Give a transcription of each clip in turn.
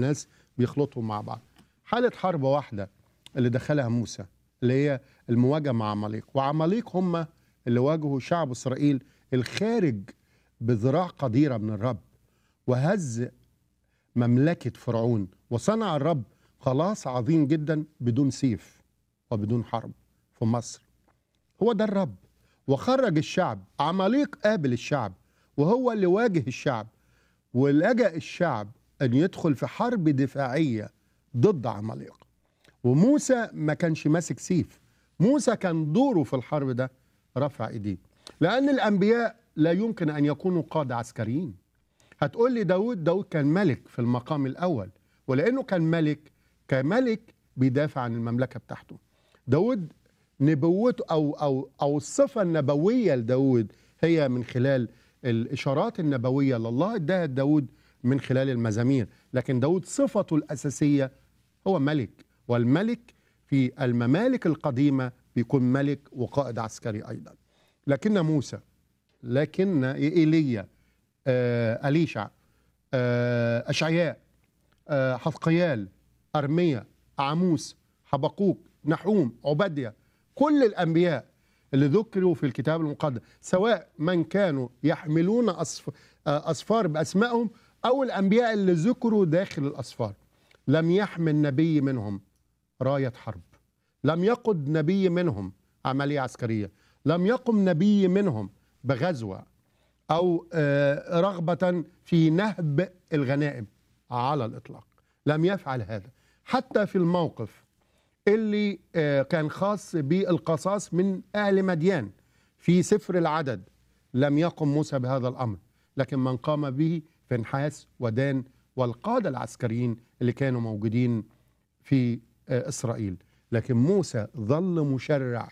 الناس بيخلطوا مع بعض حالة حرب واحدة اللي دخلها موسى اللي هي المواجهة مع عماليق وعماليق هم اللي واجهوا شعب إسرائيل الخارج بذراع قديرة من الرب وهز مملكة فرعون وصنع الرب خلاص عظيم جدا بدون سيف وبدون حرب في مصر هو ده الرب وخرج الشعب عماليق قابل الشعب وهو اللي واجه الشعب ولجأ الشعب أن يدخل في حرب دفاعية ضد عماليق وموسى ما كانش ماسك سيف موسى كان دوره في الحرب ده رفع ايديه لأن الأنبياء لا يمكن أن يكونوا قادة عسكريين هتقول لي داود داود كان ملك في المقام الأول ولأنه كان ملك كملك بيدافع عن المملكة بتاعته داود نبوته أو, أو, أو الصفة النبوية لداود هي من خلال الإشارات النبوية لله اداها داود من خلال المزامير لكن داود صفته الأساسية هو ملك والملك في الممالك القديمة بيكون ملك وقائد عسكري أيضا لكن موسى لكن إيليا آه أليشع آه أشعياء آه حثقيال أرميا عاموس حبقوك نحوم عبدية كل الأنبياء اللي ذكروا في الكتاب المقدس سواء من كانوا يحملون أصف أصفار بأسمائهم أو الأنبياء اللي ذكروا داخل الأصفار لم يحمل نبي منهم راية حرب لم يقد نبي منهم عملية عسكرية لم يقم نبي منهم بغزوة أو رغبة في نهب الغنائم على الإطلاق لم يفعل هذا حتى في الموقف اللي كان خاص بالقصاص من أهل مديان في سفر العدد لم يقم موسى بهذا الأمر لكن من قام به فنحاس ودان والقادة العسكريين اللي كانوا موجودين في إسرائيل لكن موسى ظل مشرع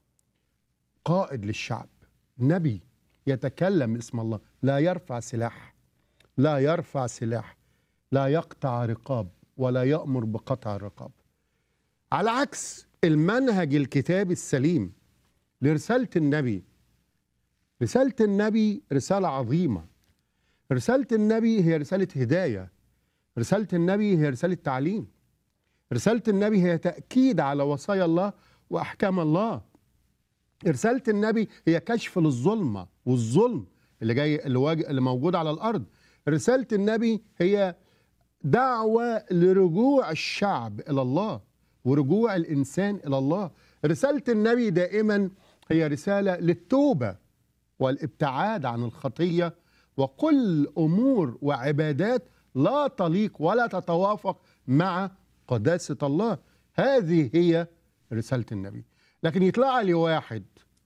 قائد للشعب نبي يتكلم اسم الله لا يرفع سلاح لا يرفع سلاح لا يقطع رقاب ولا يأمر بقطع الرقاب على عكس المنهج الكتابي السليم لرسالة النبي رسالة النبي رسالة عظيمة رسالة النبي هي رسالة هداية رسالة النبي هي رسالة تعليم رسالة النبي هي تأكيد على وصايا الله وأحكام الله رسالة النبي هي كشف للظلمة والظلم اللي جاي اللي, واجه اللي موجود على الأرض رسالة النبي هي دعوة لرجوع الشعب إلى الله ورجوع الإنسان إلى الله رسالة النبي دائما هي رسالة للتوبة والابتعاد عن الخطية وكل أمور وعبادات لا تليق ولا تتوافق مع قداسة الله هذه هي رسالة النبي لكن يطلع لي واحد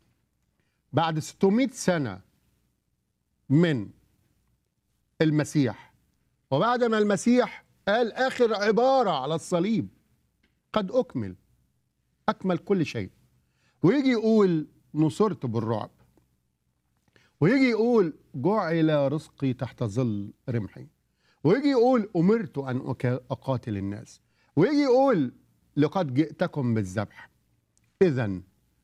بعد 600 سنة من المسيح وبعد ما المسيح قال آخر عبارة على الصليب قد أكمل أكمل كل شيء ويجي يقول نصرت بالرعب ويجي يقول جعل رزقي تحت ظل رمحي ويجي يقول أمرت أن أقاتل الناس ويجي يقول لقد جئتكم بالذبح إذا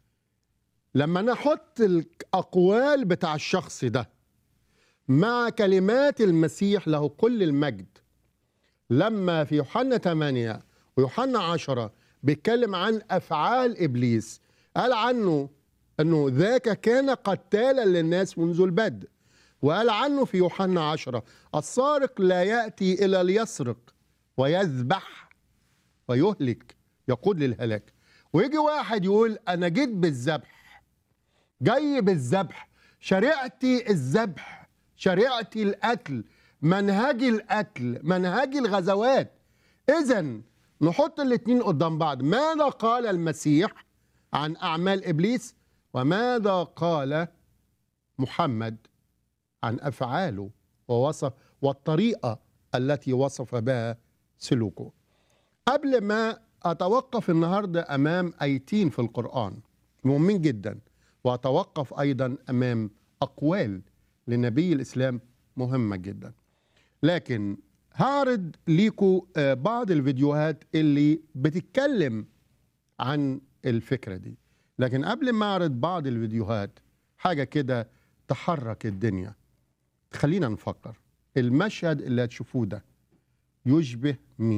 لما نحط الأقوال بتاع الشخص ده مع كلمات المسيح له كل المجد لما في يوحنا 8 ويوحنا 10 بيتكلم عن أفعال إبليس قال عنه أنه ذاك كان قتالا للناس منذ البدء وقال عنه في يوحنا 10 السارق لا يأتي إلى ليسرق ويذبح ويهلك يقود للهلاك ويجي واحد يقول أنا جيت بالذبح جاي بالذبح شريعتي الذبح شريعتي القتل منهجي القتل منهجي الغزوات إذا نحط الاتنين قدام بعض ماذا قال المسيح عن أعمال إبليس وماذا قال محمد عن أفعاله ووصف والطريقة التي وصف بها سلوكه قبل ما أتوقف النهاردة أمام أيتين في القرآن مهمين جدا وأتوقف أيضا أمام أقوال لنبي الإسلام مهمة جدا لكن هعرض ليكم بعض الفيديوهات اللي بتتكلم عن الفكرة دي لكن قبل ما أعرض بعض الفيديوهات حاجة كده تحرك الدنيا خلينا نفكر المشهد اللي هتشوفوه ده يشبه مين